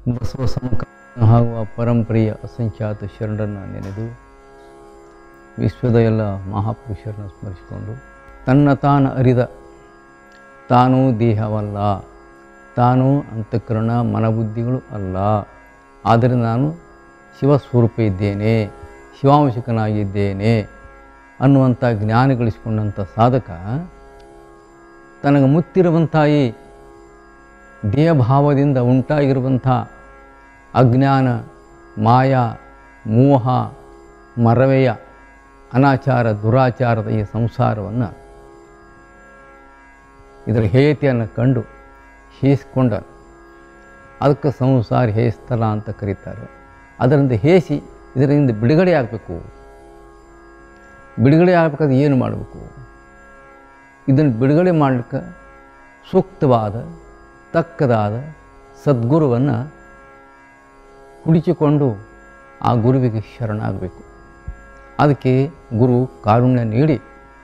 ಬಸವ ಸಮಕ ಹಾಗೂ ಆ ಪರಂಪರೆಯ ಅಸಂಖ್ಯಾತ ಶರಣರನ್ನು ನೆನೆದು ವಿಶ್ವದ ಎಲ್ಲ ಮಹಾಪುರುಷರನ್ನು ಸ್ಮರಿಸಿಕೊಂಡು ತನ್ನ ತಾನು ಅರಿದ ತಾನೂ ದೇಹವಲ್ಲ ತಾನೂ ಅಂತಃಕರಣ ಮನಬುದ್ಧಿಗಳು ಅಲ್ಲ ಆದರೆ ನಾನು ಶಿವಸ್ವರೂಪ ಇದ್ದೇನೆ ಶಿವಾಂಶಕನಾಗಿದ್ದೇನೆ ಅನ್ನುವಂಥ ಜ್ಞಾನ ಗಳಿಸಿಕೊಂಡಂಥ ಸಾಧಕ ತನಗೆ ಮುತ್ತಿರುವಂಥ ಈ ದೇಹಭಾವದಿಂದ ಉಂಟಾಗಿರುವಂಥ ಅಜ್ಞಾನ ಮಾಯ ಮೋಹ ಮರವೆಯ ಅನಾಚಾರ ದುರಾಚಾರದ ಈ ಸಂಸಾರವನ್ನು ಇದರ ಹೇಯತೆಯನ್ನು ಕಂಡು ಹೇಸಿಕೊಂಡ ಅದಕ್ಕೆ ಸಂಸಾರ ಹೇಸ್ತಲ ಅಂತ ಕರೀತಾರೆ ಅದರಿಂದ ಹೇಸಿ ಇದರಿಂದ ಬಿಡುಗಡೆ ಆಗಬೇಕು ಬಿಡುಗಡೆ ಆಗಬೇಕಾದ್ರೆ ಏನು ಮಾಡಬೇಕು ಇದನ್ನು ಬಿಡುಗಡೆ ಮಾಡಲಿಕ್ಕೆ ಸೂಕ್ತವಾದ ತಕ್ಕದಾದ ಸದ್ಗುರುವನ್ನು ಹುಡುಕಿಕೊಂಡು ಆ ಗುರುವಿಗೆ ಶರಣಾಗಬೇಕು ಅದಕ್ಕೆ ಗುರು ಕಾರುಣ್ಯ ನೀಡಿ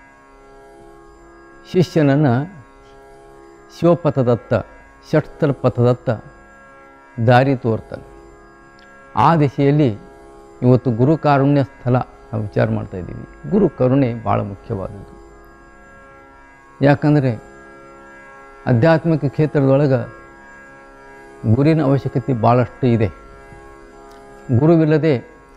ಶಿಷ್ಯನನ್ನು ಶಿವಪಥದತ್ತ ಷಟ್ಸ್ಥಲ ಪಥದತ್ತ ದಾರಿ ತೋರ್ತಾನೆ ಆ ದಿಶೆಯಲ್ಲಿ ಇವತ್ತು ಗುರು ಕಾರುಣ್ಯ ಸ್ಥಳ ನಾವು ವಿಚಾರ ಮಾಡ್ತಾ ಇದ್ದೀವಿ ಗುರು ಕರುಣೆ ಭಾಳ ಮುಖ್ಯವಾದದ್ದು ಯಾಕಂದರೆ ಆಧ್ಯಾತ್ಮಿಕ ಕ್ಷೇತ್ರದೊಳಗೆ ಗುರಿನ ಅವಶ್ಯಕತೆ ಭಾಳಷ್ಟು ಇದೆ ಗುರುವಿಲ್ಲದೆ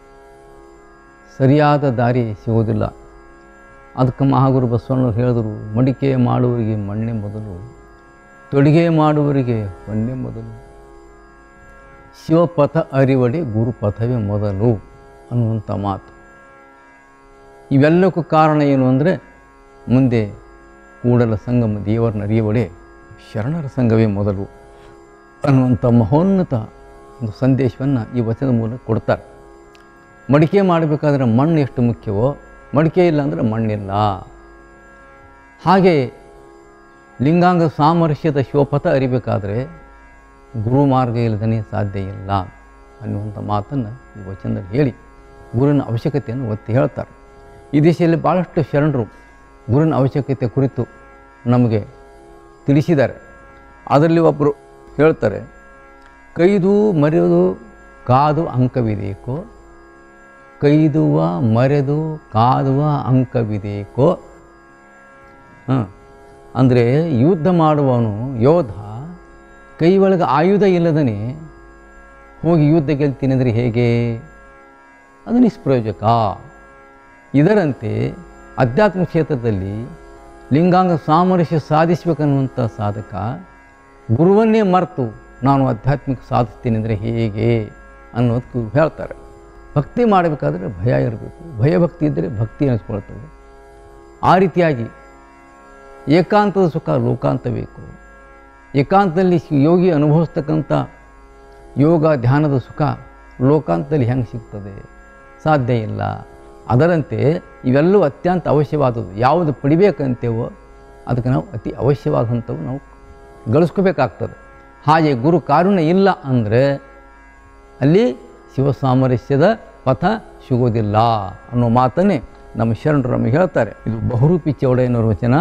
ಸರಿಯಾದ ದಾರಿ ಸಿಗೋದಿಲ್ಲ ಅದಕ್ಕೆ ಮಹಾಗುರು ಬಸವಣ್ಣವ್ರು ಹೇಳಿದರು ಮಡಿಕೆ ಮಾಡುವವರಿಗೆ ಮಣ್ಣೆ ಮೊದಲು ತೊಡಿಗೆ ಮಾಡುವವರಿಗೆ ಹೊನ್ನೆ ಮೊದಲು ಶಿವಪಥ ಅರಿವಡೆ ಗುರುಪಥವೇ ಮೊದಲು ಅನ್ನುವಂಥ ಮಾತು ಇವೆಲ್ಲಕ್ಕೂ ಕಾರಣ ಏನು ಅಂದರೆ ಮುಂದೆ ಕೂಡಲ ಸಂಗಮ ದೇವರನ್ನ ಅರಿಯವಡೆ ಶರಣರ ಸಂಘವೇ ಮೊದಲು ಅನ್ನುವಂಥ ಮಹೋನ್ನತ ಒಂದು ಸಂದೇಶವನ್ನು ಈ ವಚನದ ಮೂಲಕ ಕೊಡ್ತಾರೆ ಮಡಿಕೆ ಮಾಡಬೇಕಾದ್ರೆ ಮಣ್ಣು ಎಷ್ಟು ಮುಖ್ಯವೋ ಮಡಿಕೆ ಇಲ್ಲ ಅಂದರೆ ಮಣ್ಣಿಲ್ಲ ಹಾಗೆ ಲಿಂಗಾಂಗ ಸಾಮರಸ್ಯದ ಶಿವಪಥ ಅರಿಬೇಕಾದ್ರೆ ಗುರು ಮಾರ್ಗ ಇಲ್ಲದೇ ಸಾಧ್ಯ ಇಲ್ಲ ಅನ್ನುವಂಥ ಮಾತನ್ನು ಈ ವಚನದಲ್ಲಿ ಹೇಳಿ ಗುರುವಿನ ಅವಶ್ಯಕತೆಯನ್ನು ಒತ್ತಿ ಹೇಳ್ತಾರೆ ಈ ದಿಶೆಯಲ್ಲಿ ಭಾಳಷ್ಟು ಶರಣರು ಗುರುವಿನ ಅವಶ್ಯಕತೆ ಕುರಿತು ನಮಗೆ ತಿಳಿಸಿದ್ದಾರೆ ಅದರಲ್ಲಿ ಒಬ್ಬರು ಹೇಳ್ತಾರೆ ಕೈದು ಮರೆದು ಕಾದು ಅಂಕವಿದೇಕೋ ಕೈದುವ ಮರೆದು ಕಾದುವ ಅಂಕವಿದೇಕೋ ಹಾಂ ಅಂದರೆ ಯುದ್ಧ ಮಾಡುವವನು ಯೋಧ ಕೈ ಒಳಗೆ ಆಯುಧ ಇಲ್ಲದನೇ ಹೋಗಿ ಯುದ್ಧ ಗೆಲ್ತೀನಿ ಅಂದರೆ ಹೇಗೆ ಅದು ನಿಷ್ಪ್ರಯೋಜಕ ಇದರಂತೆ ಅಧ್ಯಾತ್ಮ ಕ್ಷೇತ್ರದಲ್ಲಿ ಲಿಂಗಾಂಗ ಸಾಮರಸ್ಯ ಸಾಧಿಸಬೇಕನ್ನುವಂಥ ಸಾಧಕ ಗುರುವನ್ನೇ ಮರೆತು ನಾನು ಆಧ್ಯಾತ್ಮಿಕ ಸಾಧಿಸ್ತೀನಿ ಅಂದರೆ ಹೇಗೆ ಅನ್ನೋದಕ್ಕೆ ಹೇಳ್ತಾರೆ ಭಕ್ತಿ ಮಾಡಬೇಕಾದ್ರೆ ಭಯ ಇರಬೇಕು ಭಯಭಕ್ತಿ ಇದ್ದರೆ ಭಕ್ತಿ ಅನಿಸ್ಕೊಳ್ತದೆ ಆ ರೀತಿಯಾಗಿ ಏಕಾಂತದ ಸುಖ ಲೋಕಾಂತ ಬೇಕು ಏಕಾಂತದಲ್ಲಿ ಯೋಗಿ ಅನುಭವಿಸ್ತಕ್ಕಂಥ ಯೋಗ ಧ್ಯಾನದ ಸುಖ ಲೋಕಾಂತದಲ್ಲಿ ಹೆಂಗೆ ಸಿಗ್ತದೆ ಸಾಧ್ಯ ಇಲ್ಲ ಅದರಂತೆ ಇವೆಲ್ಲವೂ ಅತ್ಯಂತ ಅವಶ್ಯವಾದದ್ದು ಯಾವುದು ಪಡಿಬೇಕಂತೇವೋ ಅದಕ್ಕೆ ನಾವು ಅತಿ ಅವಶ್ಯವಾದಂಥವು ನಾವು ಗಳಿಸ್ಕೋಬೇಕಾಗ್ತದೆ ಹಾಗೆ ಗುರು ಕಾರುಣ್ಯ ಇಲ್ಲ ಅಂದರೆ ಅಲ್ಲಿ ಶಿವಸಾಮರಸ್ಯದ ಪಥ ಸಿಗೋದಿಲ್ಲ ಅನ್ನೋ ಮಾತನ್ನೇ ನಮ್ಮ ಶರಣರು ನಮಗೆ ಹೇಳ್ತಾರೆ ಇದು ಬಹುರೂಪಿ ಚೌಡಯ್ಯನವರ ವಚನ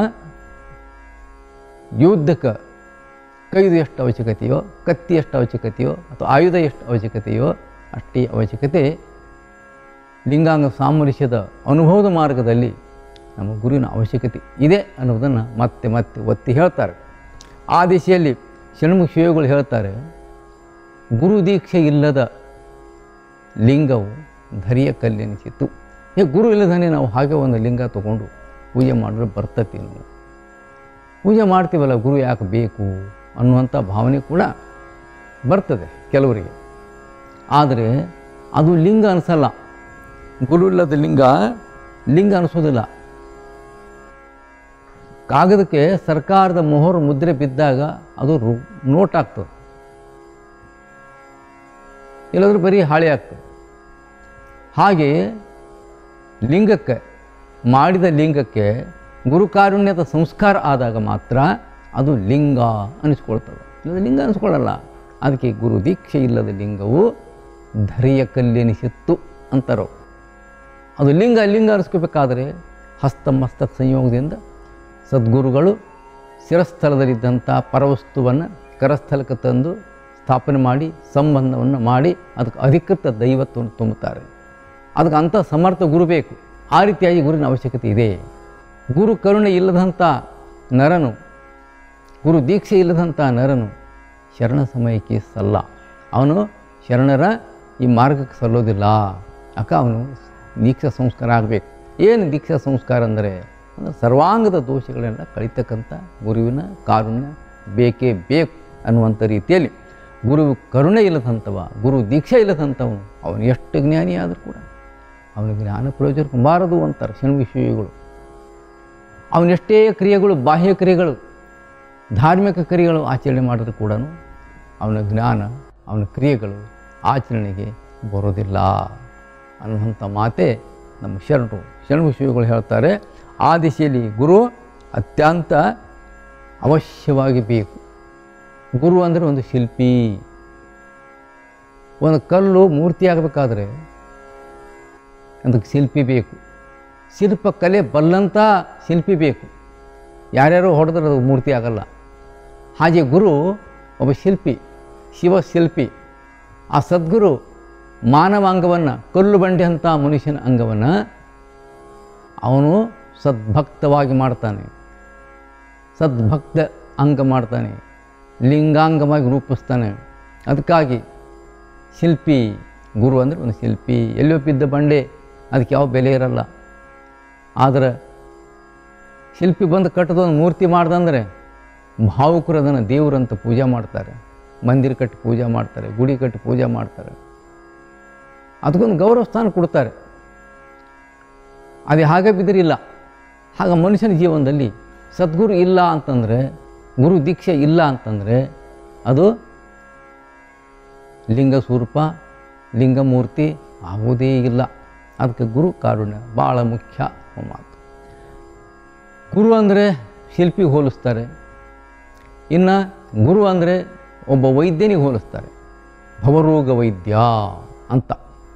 ಯುದ್ಧಕ್ಕೆ ಕೈದು ಎಷ್ಟು ಅವಶ್ಯಕತೆಯೋ ಕತ್ತಿ ಎಷ್ಟು ಅವಶ್ಯಕತೆಯೋ ಅಥವಾ ಆಯುಧ ಎಷ್ಟು ಅವಶ್ಯಕತೆಯೋ ಅಷ್ಟೇ ಅವಶ್ಯಕತೆ ಲಿಂಗಾಂಗ ಸಾಮರಸ್ಯದ ಅನುಭವದ ಮಾರ್ಗದಲ್ಲಿ ನಮ್ಮ ಗುರುವಿನ ಅವಶ್ಯಕತೆ ಇದೆ ಅನ್ನೋದನ್ನು ಮತ್ತೆ ಮತ್ತೆ ಒತ್ತಿ ಹೇಳ್ತಾರೆ ಆ ದಿಶೆಯಲ್ಲಿ ಷಣ್ಮುಖ ಶಿವಗಳು ಹೇಳ್ತಾರೆ ಗುರು ದೀಕ್ಷೆ ಇಲ್ಲದ ಲಿಂಗವು ಧರಿಯ ಕಲ್ಲೆನಿಸಿತು ಈ ಗುರು ಇಲ್ಲದೇ ನಾವು ಹಾಗೆ ಒಂದು ಲಿಂಗ ತಗೊಂಡು ಪೂಜೆ ಮಾಡಿದ್ರೆ ಬರ್ತತಿ ನಾವು ಪೂಜೆ ಮಾಡ್ತೀವಲ್ಲ ಗುರು ಯಾಕೆ ಬೇಕು ಅನ್ನುವಂಥ ಭಾವನೆ ಕೂಡ ಬರ್ತದೆ ಕೆಲವರಿಗೆ ಆದರೆ ಅದು ಲಿಂಗ ಅನಿಸಲ್ಲ ಗುರು ಇಲ್ಲದ ಲಿಂಗ ಲಿಂಗ ಅನಿಸೋದಿಲ್ಲ ಕಾಗದಕ್ಕೆ ಸರ್ಕಾರದ ಮೊಹರು ಮುದ್ರೆ ಬಿದ್ದಾಗ ಅದು ರು ನೋಟ್ ಆಗ್ತದೆ ಇಲ್ಲಾಂದ್ರೆ ಬರೀ ಹಾಳೆ ಆಗ್ತದೆ ಹಾಗೆ ಲಿಂಗಕ್ಕೆ ಮಾಡಿದ ಲಿಂಗಕ್ಕೆ ಗುರುಕಾರುಣ್ಯದ ಸಂಸ್ಕಾರ ಆದಾಗ ಮಾತ್ರ ಅದು ಲಿಂಗ ಅನಿಸ್ಕೊಳ್ತದೆ ಇಲ್ಲದ ಲಿಂಗ ಅನಿಸ್ಕೊಳ್ಳಲ್ಲ ಅದಕ್ಕೆ ಗುರು ದೀಕ್ಷೆ ಇಲ್ಲದ ಲಿಂಗವು ಧರೆಯ ಕಲ್ಲೆನಿಸಿತ್ತು ಅಂತಾರೋ ಅದು ಲಿಂಗ ಲಿಂಗ ಅನಿಸ್ಕೋಬೇಕಾದ್ರೆ ಹಸ್ತ ಮಸ್ತಕ ಸಂಯೋಗದಿಂದ ಸದ್ಗುರುಗಳು ಶಿರಸ್ಥಳದಲ್ಲಿದ್ದಂಥ ಪರವಸ್ತುವನ್ನು ಕರಸ್ಥಳಕ್ಕೆ ತಂದು ಸ್ಥಾಪನೆ ಮಾಡಿ ಸಂಬಂಧವನ್ನು ಮಾಡಿ ಅದಕ್ಕೆ ಅಧಿಕೃತ ದೈವತ್ವವನ್ನು ತುಂಬುತ್ತಾರೆ ಅದಕ್ಕೆ ಅಂಥ ಸಮರ್ಥ ಗುರು ಬೇಕು ಆ ರೀತಿಯಾಗಿ ಗುರುವಿನ ಅವಶ್ಯಕತೆ ಇದೆ ಗುರು ಕರುಣೆ ಇಲ್ಲದಂಥ ನರನು ಗುರು ದೀಕ್ಷೆ ಇಲ್ಲದಂಥ ನರನು ಶರಣ ಸಮಯಕ್ಕೆ ಸಲ್ಲ ಅವನು ಶರಣರ ಈ ಮಾರ್ಗಕ್ಕೆ ಸಲ್ಲೋದಿಲ್ಲ ಅಕ್ಕ ಅವನು ದೀಕ್ಷಾ ಸಂಸ್ಕಾರ ಆಗಬೇಕು ಏನು ದೀಕ್ಷಾ ಸಂಸ್ಕಾರ ಅಂದರೆ ಅಂದರೆ ಸರ್ವಾಂಗದ ದೋಷಗಳೆಲ್ಲ ಕಳಿತಕ್ಕಂಥ ಗುರುವಿನ ಕಾರುಣ್ಯ ಬೇಕೇ ಬೇಕು ಅನ್ನುವಂಥ ರೀತಿಯಲ್ಲಿ ಗುರು ಕರುಣೆ ಇಲ್ಲದಂಥವ ಗುರು ದೀಕ್ಷೆ ಇಲ್ಲದಂಥವನು ಅವನು ಎಷ್ಟು ಜ್ಞಾನಿ ಆದರೂ ಕೂಡ ಅವನಿಗೆ ಜ್ಞಾನ ಪ್ರಯೋಜನ ಬಾರದು ಅಂತಾರೆ ಶರಣವಿಶ್ವಗಳು ಅವನೆಷ್ಟೇ ಕ್ರಿಯೆಗಳು ಬಾಹ್ಯ ಕ್ರಿಯೆಗಳು ಧಾರ್ಮಿಕ ಕ್ರಿಯೆಗಳು ಆಚರಣೆ ಮಾಡಿದ್ರು ಕೂಡ ಅವನ ಜ್ಞಾನ ಅವನ ಕ್ರಿಯೆಗಳು ಆಚರಣೆಗೆ ಬರೋದಿಲ್ಲ ಅನ್ನುವಂಥ ಮಾತೇ ನಮ್ಮ ಶರಣರು ಶರಣವಿಶ್ವಗಳು ಹೇಳ್ತಾರೆ ಆ ದಿಶೆಯಲ್ಲಿ ಗುರು ಅತ್ಯಂತ ಅವಶ್ಯವಾಗಿ ಬೇಕು ಗುರು ಅಂದರೆ ಒಂದು ಶಿಲ್ಪಿ ಒಂದು ಕಲ್ಲು ಮೂರ್ತಿ ಆಗಬೇಕಾದ್ರೆ ಅದಕ್ಕೆ ಶಿಲ್ಪಿ ಬೇಕು ಶಿಲ್ಪ ಕಲೆ ಬಲ್ಲಂಥ ಶಿಲ್ಪಿ ಬೇಕು ಯಾರ್ಯಾರೋ ಹೊಡೆದ್ರೆ ಅದು ಮೂರ್ತಿ ಆಗಲ್ಲ ಹಾಗೆ ಗುರು ಒಬ್ಬ ಶಿಲ್ಪಿ ಶಿವ ಶಿಲ್ಪಿ ಆ ಸದ್ಗುರು ಮಾನವ ಅಂಗವನ್ನು ಕಲ್ಲು ಬಂಡೆ ಅಂಥ ಮನುಷ್ಯನ ಅಂಗವನ್ನು ಅವನು ಸದ್ಭಕ್ತವಾಗಿ ಮಾಡ್ತಾನೆ ಸದ್ಭಕ್ತ ಅಂಗ ಮಾಡ್ತಾನೆ ಲಿಂಗಾಂಗವಾಗಿ ರೂಪಿಸ್ತಾನೆ ಅದಕ್ಕಾಗಿ ಶಿಲ್ಪಿ ಗುರು ಅಂದರೆ ಒಂದು ಶಿಲ್ಪಿ ಎಲ್ಲೋ ಬಿದ್ದ ಬಂಡೆ ಅದಕ್ಕೆ ಯಾವ ಬೆಲೆ ಇರಲ್ಲ ಆದರೆ ಶಿಲ್ಪಿ ಬಂದು ಕಟ್ಟದ ಒಂದು ಮೂರ್ತಿ ಮಾಡ್ದಂದರೆ ಭಾವುಕರು ಅದನ್ನು ದೇವರಂತ ಪೂಜೆ ಮಾಡ್ತಾರೆ ಮಂದಿರ ಕಟ್ಟಿ ಪೂಜೆ ಮಾಡ್ತಾರೆ ಗುಡಿ ಕಟ್ಟಿ ಪೂಜೆ ಮಾಡ್ತಾರೆ ಅದಕ್ಕೊಂದು ಗೌರವ ಸ್ಥಾನ ಕೊಡ್ತಾರೆ ಅದು ಹಾಗೆ ಬಿದ್ದಿರಿಲ್ಲ ಹಾಗೆ ಮನುಷ್ಯನ ಜೀವನದಲ್ಲಿ ಸದ್ಗುರು ಇಲ್ಲ ಅಂತಂದರೆ ಗುರು ದೀಕ್ಷೆ ಇಲ್ಲ ಅಂತಂದರೆ ಅದು ಲಿಂಗ ಸ್ವರೂಪ ಲಿಂಗಮೂರ್ತಿ ಆಗುವುದೇ ಇಲ್ಲ ಅದಕ್ಕೆ ಗುರು ಕಾರುಣ್ಯ ಭಾಳ ಮುಖ್ಯ ಮಾತು ಗುರು ಅಂದರೆ ಶಿಲ್ಪಿಗೆ ಹೋಲಿಸ್ತಾರೆ ಇನ್ನು ಗುರು ಅಂದರೆ ಒಬ್ಬ ವೈದ್ಯನಿಗೆ ಹೋಲಿಸ್ತಾರೆ ಭವರೋಗ ವೈದ್ಯ ಅಂತ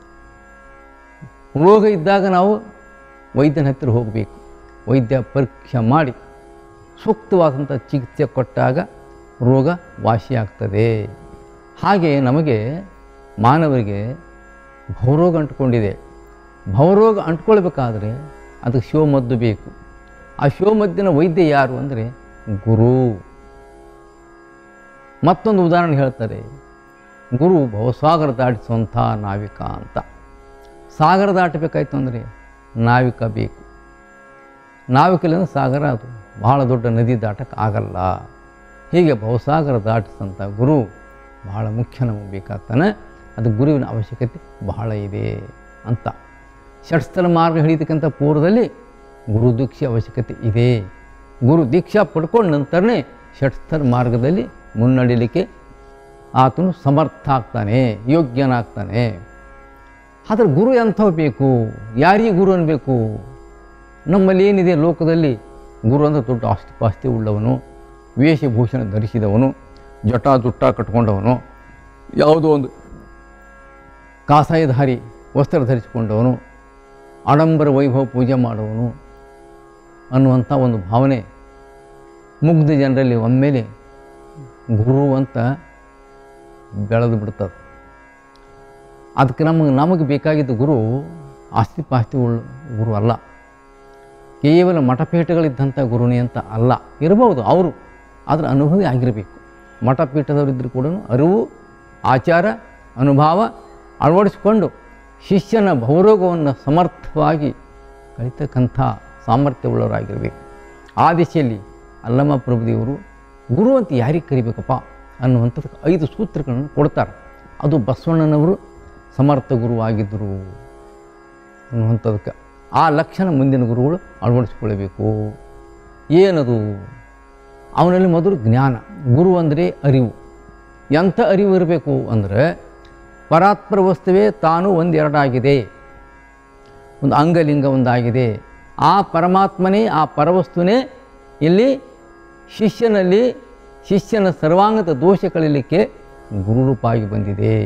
ರೋಗ ಇದ್ದಾಗ ನಾವು ವೈದ್ಯನ ಹತ್ತಿರ ಹೋಗಬೇಕು ವೈದ್ಯ ಪರೀಕ್ಷೆ ಮಾಡಿ ಸೂಕ್ತವಾದಂಥ ಚಿಕಿತ್ಸೆ ಕೊಟ್ಟಾಗ ರೋಗ ವಾಸಿಯಾಗ್ತದೆ ಹಾಗೆ ನಮಗೆ ಮಾನವರಿಗೆ ಭವರೋಗ ಅಂಟ್ಕೊಂಡಿದೆ ಭವರೋಗ ಅಂಟ್ಕೊಳ್ಬೇಕಾದ್ರೆ ಅದಕ್ಕೆ ಶಿವಮದ್ದು ಬೇಕು ಆ ಶಿವಮದ್ದಿನ ವೈದ್ಯ ಯಾರು ಅಂದರೆ ಗುರು ಮತ್ತೊಂದು ಉದಾಹರಣೆ ಹೇಳ್ತಾರೆ ಗುರು ಭವಸಾಗರ ದಾಟಿಸುವಂಥ ನಾವಿಕ ಅಂತ ಸಾಗರ ದಾಟಬೇಕಾಯ್ತು ಅಂದರೆ ನಾವಿಕ ಬೇಕು ನಾವಿಕಲಿಂದ ಸಾಗರ ಅದು ಬಹಳ ದೊಡ್ಡ ನದಿ ದಾಟಕ್ಕೆ ಆಗಲ್ಲ ಹೀಗೆ ಭವಸಾಗರ ದಾಟಿಸಂಥ ಗುರು ಬಹಳ ಮುಖ್ಯ ನಮಗೆ ಬೇಕಾಗ್ತಾನೆ ಅದು ಗುರುವಿನ ಅವಶ್ಯಕತೆ ಬಹಳ ಇದೆ ಅಂತ ಷಟ್ಸ್ಥಲ ಮಾರ್ಗ ಹಿಡಿತಕ್ಕಂಥ ಪೂರ್ವದಲ್ಲಿ ಗುರು ದೀಕ್ಷೆ ಅವಶ್ಯಕತೆ ಇದೆ ಗುರು ದೀಕ್ಷಾ ಪಡ್ಕೊಂಡ ನಂತರನೇ ಷಟ್ಸ್ಥಲ ಮಾರ್ಗದಲ್ಲಿ ಮುನ್ನಡಿಲಿಕ್ಕೆ ಆತನು ಸಮರ್ಥ ಆಗ್ತಾನೆ ಯೋಗ್ಯನಾಗ್ತಾನೆ ಆದರೆ ಗುರು ಎಂಥವು ಬೇಕು ಯಾರಿಗೆ ಗುರು ಅನ್ಬೇಕು ನಮ್ಮಲ್ಲಿ ಏನಿದೆ ಲೋಕದಲ್ಲಿ ಗುರು ಅಂದರೆ ದೊಡ್ಡ ಆಸ್ತಿ ಪಾಸ್ತಿ ಉಳ್ಳವನು ವೇಷಭೂಷಣ ಧರಿಸಿದವನು ಜಟ ಜುಟ್ಟ ಕಟ್ಕೊಂಡವನು ಯಾವುದೋ ಒಂದು ಕಾಸಾಯಧಾರಿ ವಸ್ತ್ರ ಧರಿಸಿಕೊಂಡವನು ಆಡಂಬರ ವೈಭವ ಪೂಜೆ ಮಾಡುವವನು ಅನ್ನುವಂಥ ಒಂದು ಭಾವನೆ ಮುಗ್ಧ ಜನರಲ್ಲಿ ಒಮ್ಮೆಲೆ ಗುರು ಅಂತ ಬೆಳೆದು ಬಿಡ್ತದೆ ಅದಕ್ಕೆ ನಮಗೆ ನಮಗೆ ಬೇಕಾಗಿದ್ದ ಗುರು ಆಸ್ತಿ ಪಾಸ್ತಿ ಉಳ್ಳ ಗುರು ಅಲ್ಲ ಕೇವಲ ಮಠಪೀಠಗಳಿದ್ದಂಥ ಗುರುನಿ ಅಂತ ಅಲ್ಲ ಇರಬಹುದು ಅವರು ಆದರೆ ಅನುಭವಿ ಆಗಿರಬೇಕು ಮಠಪೀಠದವರಿದ್ದರೂ ಕೂಡ ಅರಿವು ಆಚಾರ ಅನುಭವ ಅಳವಡಿಸಿಕೊಂಡು ಶಿಷ್ಯನ ಭೌರೋಗವನ್ನು ಸಮರ್ಥವಾಗಿ ಕಲಿತಕ್ಕಂಥ ಸಾಮರ್ಥ್ಯವುಳ್ಳವರಾಗಿರಬೇಕು ಆ ದಿಶೆಯಲ್ಲಿ ಅಲ್ಲಮ್ಮ ಪ್ರಭುದೇವರು ಗುರು ಅಂತ ಯಾರಿಗೆ ಕರಿಬೇಕಪ್ಪ ಅನ್ನುವಂಥದ್ದು ಐದು ಸೂತ್ರಗಳನ್ನು ಕೊಡ್ತಾರೆ ಅದು ಬಸವಣ್ಣನವರು ಸಮರ್ಥ ಗುರುವಾಗಿದ್ದರು ಅನ್ನುವಂಥದಕ್ಕೆ ಆ ಲಕ್ಷಣ ಮುಂದಿನ ಗುರುಗಳು ಅಳವಡಿಸ್ಕೊಳ್ಬೇಕು ಏನದು ಅವನಲ್ಲಿ ಮೊದಲು ಜ್ಞಾನ ಗುರು ಅಂದರೆ ಅರಿವು ಎಂಥ ಅರಿವು ಇರಬೇಕು ಅಂದರೆ ಪರಾತ್ಪರ ವಸ್ತುವೇ ತಾನು ಒಂದೆರಡಾಗಿದೆ ಒಂದು ಅಂಗಲಿಂಗ ಒಂದಾಗಿದೆ ಆ ಪರಮಾತ್ಮನೇ ಆ ಪರವಸ್ತುನೇ ಇಲ್ಲಿ ಶಿಷ್ಯನಲ್ಲಿ ಶಿಷ್ಯನ ಸರ್ವಾಂಗದ ದೋಷ ಕಳೀಲಿಕ್ಕೆ ಗುರುರೂಪಾಗಿ ಬಂದಿದೆ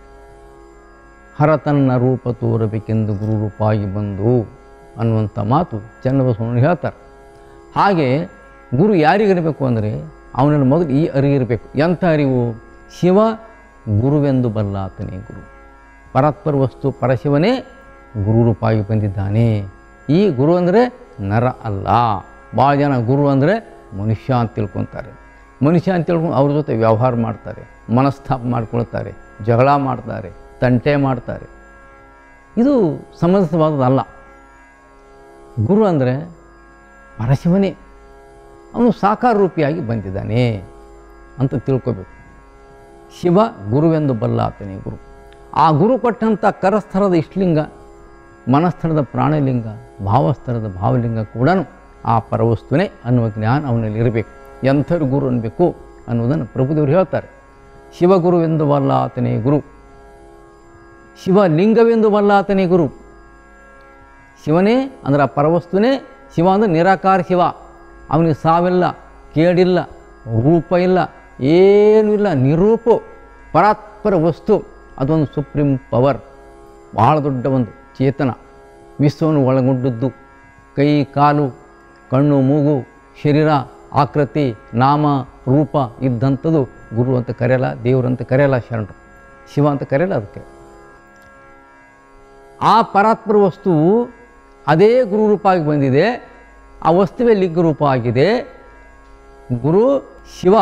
ಹರ ತನ್ನ ರೂಪ ತೋರಬೇಕೆಂದು ಗುರುರೂಪಾಗಿ ಬಂದು ಅನ್ನುವಂಥ ಮಾತು ಚನ್ನಬಸವಣ್ಣ ಹೇಳ್ತಾರೆ ಹಾಗೆ ಗುರು ಯಾರಿಗಿರಬೇಕು ಅಂದರೆ ಅವನಲ್ಲಿ ಮೊದಲು ಈ ಅರಿವು ಇರಬೇಕು ಎಂಥ ಅರಿವು ಶಿವ ಗುರುವೆಂದು ಬಲ್ಲಾತನೇ ಗುರು ಪರಾತ್ಪರ ವಸ್ತು ಪರಶಿವನೇ ಗುರು ರೂಪಾಗಿ ಬಂದಿದ್ದಾನೆ ಈ ಗುರು ಅಂದರೆ ನರ ಅಲ್ಲ ಭಾಳ ಜನ ಗುರು ಅಂದರೆ ಮನುಷ್ಯ ಅಂತ ತಿಳ್ಕೊತಾರೆ ಮನುಷ್ಯ ಅಂತ ತಿಳ್ಕೊಂಡು ಅವ್ರ ಜೊತೆ ವ್ಯವಹಾರ ಮಾಡ್ತಾರೆ ಮನಸ್ತಾಪ ಮಾಡ್ಕೊಳ್ತಾರೆ ಜಗಳ ಮಾಡ್ತಾರೆ ತಂಟೆ ಮಾಡ್ತಾರೆ ಇದು ಸಮಂಜಸವಾದದ್ದಲ್ಲ ಗುರು ಅಂದರೆ ಪರಶಿವನೇ ಅವನು ಸಾಕಾರ ರೂಪಿಯಾಗಿ ಬಂದಿದ್ದಾನೆ ಅಂತ ತಿಳ್ಕೋಬೇಕು ಶಿವ ಗುರುವೆಂದು ಬಲ್ಲಾತನೇ ಗುರು ಆ ಗುರು ಕೊಟ್ಟಂಥ ಕರಸ್ಥಳದ ಇಷ್ಟಲಿಂಗ ಮನಸ್ಥಳದ ಪ್ರಾಣಲಿಂಗ ಭಾವಸ್ಥಳದ ಭಾವಲಿಂಗ ಕೂಡ ಆ ಪರವಸ್ತುನೇ ಅನ್ನುವ ಜ್ಞಾನ ಅವನಲ್ಲಿ ಇರಬೇಕು ಎಂಥವ್ರು ಗುರು ಅನ್ಬೇಕು ಅನ್ನೋದನ್ನು ಪ್ರಭುದೇವರು ಹೇಳ್ತಾರೆ ಶಿವಗುರುವೆಂದು ಬಲ್ಲಾತನೇ ಗುರು ಶಿವಲಿಂಗವೆಂದು ಬಲ್ಲಾತನೇ ಗುರು ಶಿವನೇ ಅಂದ್ರೆ ಆ ಪರವಸ್ತುನೇ ಶಿವ ಅಂದರೆ ನಿರಾಕಾರ ಶಿವ ಅವನಿಗೆ ಸಾವಿಲ್ಲ ಕೇಡಿಲ್ಲ ರೂಪ ಇಲ್ಲ ಏನೂ ಇಲ್ಲ ನಿರೂಪ ಪರಾತ್ಪರ ವಸ್ತು ಅದೊಂದು ಸುಪ್ರೀಂ ಪವರ್ ಭಾಳ ದೊಡ್ಡ ಒಂದು ಚೇತನ ವಿಶ್ವವನ್ನು ಒಳಗೊಂಡದ್ದು ಕೈ ಕಾಲು ಕಣ್ಣು ಮೂಗು ಶರೀರ ಆಕೃತಿ ನಾಮ ರೂಪ ಇದ್ದಂಥದ್ದು ಗುರು ಅಂತ ಕರೆಯಲ್ಲ ದೇವರು ಅಂತ ಕರೆಯಲ್ಲ ಶರಣರು ಶಿವ ಅಂತ ಕರೆಯಲ್ಲ ಅದಕ್ಕೆ ಆ ಪರಾತ್ಪರ ವಸ್ತುವು ಅದೇ ಗುರು ರೂಪ ಆಗಿ ಬಂದಿದೆ ಆ ವಸ್ತುವೇ ಲಿಂಗ ರೂಪ ಆಗಿದೆ ಗುರು ಶಿವ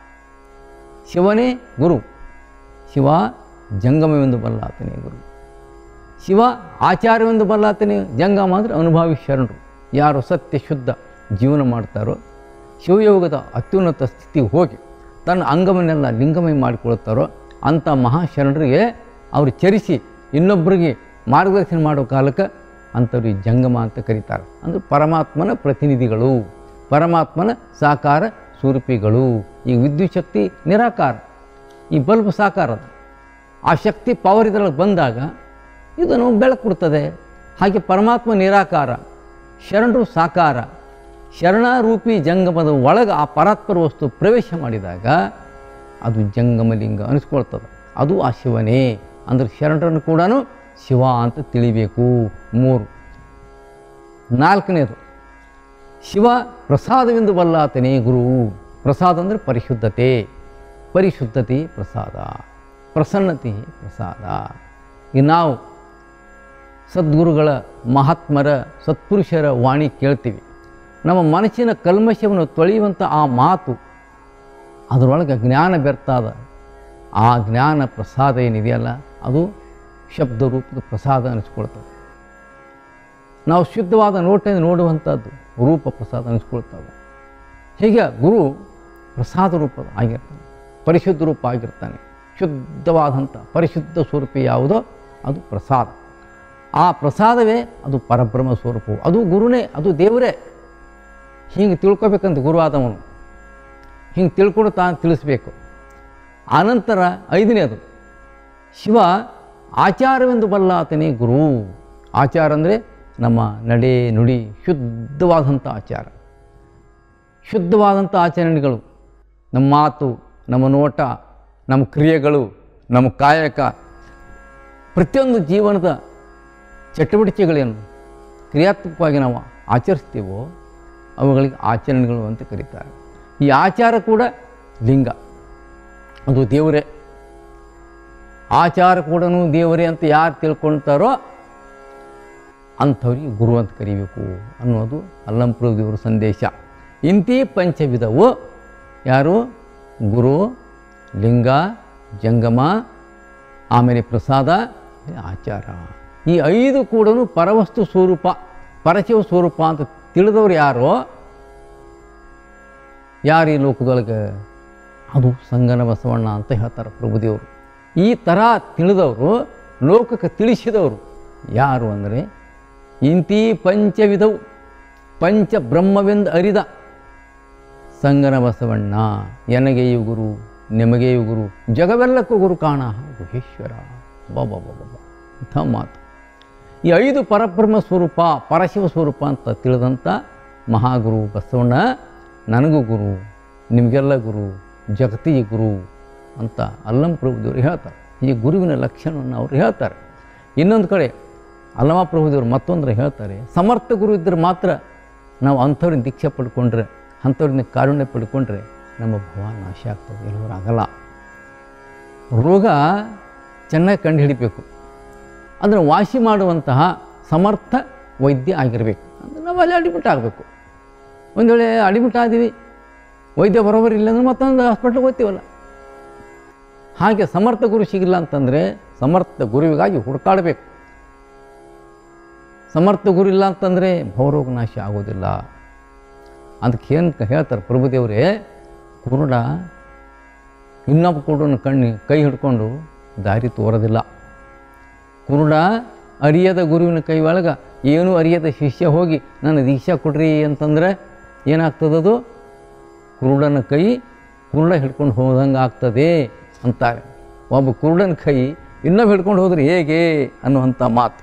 ಶಿವನೇ ಗುರು ಶಿವ ಜಂಗಮವೆಂದು ಬಲ್ಲಾತನೇ ಗುರು ಶಿವ ಆಚಾರವೆಂದು ಬಲ್ಲಾತನೇ ಜಂಗಮ ಅಂದರೆ ಅನುಭವಿ ಶರಣರು ಯಾರು ಸತ್ಯ ಶುದ್ಧ ಜೀವನ ಮಾಡ್ತಾರೋ ಶಿವಯೋಗದ ಅತ್ಯುನ್ನತ ಸ್ಥಿತಿಗೆ ಹೋಗಿ ತನ್ನ ಅಂಗವನ್ನೆಲ್ಲ ಲಿಂಗಮಯ ಮಾಡಿಕೊಳ್ತಾರೋ ಅಂಥ ಮಹಾಶರಣರಿಗೆ ಅವರು ಚರಿಸಿ ಇನ್ನೊಬ್ಬರಿಗೆ ಮಾರ್ಗದರ್ಶನ ಮಾಡೋ ಕಾಲಕ್ಕೆ ಅಂಥವ್ರಿಗೆ ಜಂಗಮ ಅಂತ ಕರೀತಾರೆ ಅಂದರೆ ಪರಮಾತ್ಮನ ಪ್ರತಿನಿಧಿಗಳು ಪರಮಾತ್ಮನ ಸಾಕಾರ ಸ್ವರೂಪಿಗಳು ಈ ವಿದ್ಯುತ್ ಶಕ್ತಿ ನಿರಾಕಾರ ಈ ಬಲ್ಬ್ ಸಾಕಾರ ಅದು ಆ ಶಕ್ತಿ ಪವರ್ ಇದರೊಳಗೆ ಬಂದಾಗ ಇದು ನಮಗೆ ಬೆಳಕು ಕೊಡ್ತದೆ ಹಾಗೆ ಪರಮಾತ್ಮ ನಿರಾಕಾರ ಶರಣರು ಸಾಕಾರ ಶರಣರೂಪಿ ಜಂಗಮದ ಒಳಗೆ ಆ ಪರಾತ್ಪರ ವಸ್ತು ಪ್ರವೇಶ ಮಾಡಿದಾಗ ಅದು ಜಂಗಮಲಿಂಗ ಅನಿಸ್ಕೊಳ್ತದೆ ಅದು ಆ ಶಿವನೇ ಅಂದರೆ ಶರಣರನ್ನು ಕೂಡ ಶಿವ ಅಂತ ತಿಳಿಬೇಕು ಮೂರು ನಾಲ್ಕನೇದು ಶಿವ ಪ್ರಸಾದವೆಂದು ಬಲ್ಲಾತನೇ ಗುರು ಪ್ರಸಾದ ಅಂದರೆ ಪರಿಶುದ್ಧತೆ ಪರಿಶುದ್ಧತೆ ಪ್ರಸಾದ ಪ್ರಸನ್ನತೆ ಪ್ರಸಾದ ಈ ನಾವು ಸದ್ಗುರುಗಳ ಮಹಾತ್ಮರ ಸತ್ಪುರುಷರ ವಾಣಿ ಕೇಳ್ತೀವಿ ನಮ್ಮ ಮನಸ್ಸಿನ ಕಲ್ಮಶವನ್ನು ತೊಳೆಯುವಂಥ ಆ ಮಾತು ಅದರೊಳಗೆ ಜ್ಞಾನ ಬೆರ್ತಾದ ಆ ಜ್ಞಾನ ಪ್ರಸಾದ ಏನಿದೆಯಲ್ಲ ಅದು ಶಬ್ದ ರೂಪದ ಪ್ರಸಾದ ಅನಿಸ್ಕೊಳ್ತದೆ ನಾವು ಶುದ್ಧವಾದ ನೋಟದಿಂದ ನೋಡುವಂಥದ್ದು ರೂಪ ಪ್ರಸಾದ ಅನಿಸ್ಕೊಳ್ತವೆ ಹೀಗೆ ಗುರು ಪ್ರಸಾದ ರೂಪ ಆಗಿರ್ತಾನೆ ಪರಿಶುದ್ಧ ರೂಪ ಆಗಿರ್ತಾನೆ ಶುದ್ಧವಾದಂಥ ಪರಿಶುದ್ಧ ಸ್ವರೂಪ ಯಾವುದೋ ಅದು ಪ್ರಸಾದ ಆ ಪ್ರಸಾದವೇ ಅದು ಪರಬ್ರಹ್ಮ ಸ್ವರೂಪವು ಅದು ಗುರುನೇ ಅದು ದೇವರೇ ಹಿಂಗೆ ತಿಳ್ಕೊಬೇಕಂತ ಗುರುವಾದವನು ಹಿಂಗೆ ತಿಳ್ಕೊಂಡು ತಾನು ತಿಳಿಸ್ಬೇಕು ಆನಂತರ ಐದನೇದು ಶಿವ ಆಚಾರವೆಂದು ಬಲ್ಲಾತನೇ ಗುರು ಆಚಾರ ಅಂದರೆ ನಮ್ಮ ನಡೆ ನುಡಿ ಶುದ್ಧವಾದಂಥ ಆಚಾರ ಶುದ್ಧವಾದಂಥ ಆಚರಣೆಗಳು ನಮ್ಮ ಮಾತು ನಮ್ಮ ನೋಟ ನಮ್ಮ ಕ್ರಿಯೆಗಳು ನಮ್ಮ ಕಾಯಕ ಪ್ರತಿಯೊಂದು ಜೀವನದ ಚಟುವಟಿಕೆಗಳೇನು ಕ್ರಿಯಾತ್ಮಕವಾಗಿ ನಾವು ಆಚರಿಸ್ತೀವೋ ಅವುಗಳಿಗೆ ಆಚರಣೆಗಳು ಅಂತ ಕರೀತಾರೆ ಈ ಆಚಾರ ಕೂಡ ಲಿಂಗ ಅದು ದೇವರೇ ಆಚಾರ ಕೂಡ ದೇವರೇ ಅಂತ ಯಾರು ತಿಳ್ಕೊಳ್ತಾರೋ ಅಂಥವ್ರಿಗೆ ಗುರು ಅಂತ ಕರಿಬೇಕು ಅನ್ನೋದು ಅಲ್ಲಂಪ್ರಭು ದೇವರ ಸಂದೇಶ ಇಂತಿ ಪಂಚವಿಧವು ಯಾರು ಗುರು ಲಿಂಗ ಜಂಗಮ ಆಮೇಲೆ ಪ್ರಸಾದ ಆಚಾರ ಈ ಐದು ಕೂಡ ಪರವಸ್ತು ಸ್ವರೂಪ ಪರಶಿವ ಸ್ವರೂಪ ಅಂತ ತಿಳಿದವರು ಯಾರೋ ಯಾರು ಈ ಲೋಕದೊಳಗೆ ಅದು ಸಂಗನ ಬಸವಣ್ಣ ಅಂತ ಹೇಳ್ತಾರೆ ಪ್ರಭುದೇವರು ಈ ಥರ ತಿಳಿದವರು ಲೋಕಕ್ಕೆ ತಿಳಿಸಿದವರು ಯಾರು ಅಂದರೆ ಇಂತಿ ಪಂಚವಿಧವು ಪಂಚ ಬ್ರಹ್ಮವೆಂದು ಅರಿದ ಸಂಗನ ಬಸವಣ್ಣ ಎನಗೆಯು ಗುರು ನಿಮಗೆಯು ಗುರು ಜಗವೆಲ್ಲಕ್ಕೂ ಗುರು ಕಾಣ ಗುಹೇಶ್ವರ ಬಾಬಾ ಬಾಬಾ ಇಂಥ ಮಾತು ಈ ಐದು ಪರಬ್ರಹ್ಮ ಸ್ವರೂಪ ಪರಶಿವ ಸ್ವರೂಪ ಅಂತ ತಿಳಿದಂಥ ಮಹಾಗುರು ಬಸವಣ್ಣ ನನಗೂ ಗುರು ನಿಮಗೆಲ್ಲ ಗುರು ಜಗತ್ತಿಗೆ ಗುರು ಅಂತ ಅಲ್ಲಂ ಪ್ರಭುದೇವರು ಹೇಳ್ತಾರೆ ಈ ಗುರುವಿನ ಲಕ್ಷಣವನ್ನು ಅವರು ಹೇಳ್ತಾರೆ ಇನ್ನೊಂದು ಕಡೆ ಅಲ್ಲಮ ಪ್ರಭುದೇವರು ಮತ್ತೊಂದರ ಹೇಳ್ತಾರೆ ಸಮರ್ಥ ಗುರು ಇದ್ದರೆ ಮಾತ್ರ ನಾವು ಅಂಥವ್ರಿಂದ ದೀಕ್ಷೆ ಪಡ್ಕೊಂಡ್ರೆ ಅಂಥವ್ರಿಂದ ಕಾರುಣ್ಯ ಪಡ್ಕೊಂಡ್ರೆ ನಮ್ಮ ಭವ ನಾಶ ಆಗ್ತದೆ ಎಲ್ಲರೂ ಆಗಲ್ಲ ರೋಗ ಚೆನ್ನಾಗಿ ಕಂಡು ಹಿಡಿಬೇಕು ಅದನ್ನು ವಾಸಿ ಮಾಡುವಂತಹ ಸಮರ್ಥ ವೈದ್ಯ ಆಗಿರಬೇಕು ಅಂದರೆ ನಾವು ಅಲ್ಲಿ ಅಡ್ಮಿಟ್ ಆಗಬೇಕು ಒಂದು ವೇಳೆ ಅಡ್ಮಿಟ್ ಆದೀವಿ ವೈದ್ಯ ಬರೋಬರಿ ಇಲ್ಲ ಅಂದ್ರೆ ಮತ್ತೊಂದು ಹಾಸ್ಪಿಟ್ಲಿಗೆ ಹೋಗ್ತೀವಲ್ಲ ಹಾಗೆ ಸಮರ್ಥ ಗುರು ಸಿಗಿಲ್ಲ ಅಂತಂದರೆ ಸಮರ್ಥ ಗುರುವಿಗಾಗಿ ಹುಡುಕಾಡಬೇಕು ಸಮರ್ಥ ಗುರು ಇಲ್ಲ ಅಂತಂದರೆ ಭವರೋಗ ನಾಶ ಆಗೋದಿಲ್ಲ ಅದಕ್ಕೆ ಏನು ಹೇಳ್ತಾರೆ ಪ್ರಭುದೇವರೇ ಕುರುಡ ಇನ್ನೊಬ್ಬ ಕುರುಡನ ಕಣ್ಣಿ ಕೈ ಹಿಡ್ಕೊಂಡು ದಾರಿ ತೋರೋದಿಲ್ಲ ಕುರುಡ ಅರಿಯದ ಗುರುವಿನ ಕೈ ಒಳಗೆ ಏನೂ ಅರಿಯದ ಶಿಷ್ಯ ಹೋಗಿ ನನ್ನ ದೀಕ್ಷಾ ಕೊಡ್ರಿ ಅಂತಂದರೆ ಏನಾಗ್ತದದು ಕುರುಡನ ಕೈ ಕುರುಡ ಹಿಡ್ಕೊಂಡು ಹೋದಂಗೆ ಆಗ್ತದೆ ಅಂತಾರೆ ಒಬ್ಬ ಕುರುಡನ ಕೈ ಇನ್ನೊಬ್ಬ ಹಿಡ್ಕೊಂಡು ಹೋದ್ರೆ ಹೇಗೆ ಅನ್ನುವಂಥ ಮಾತು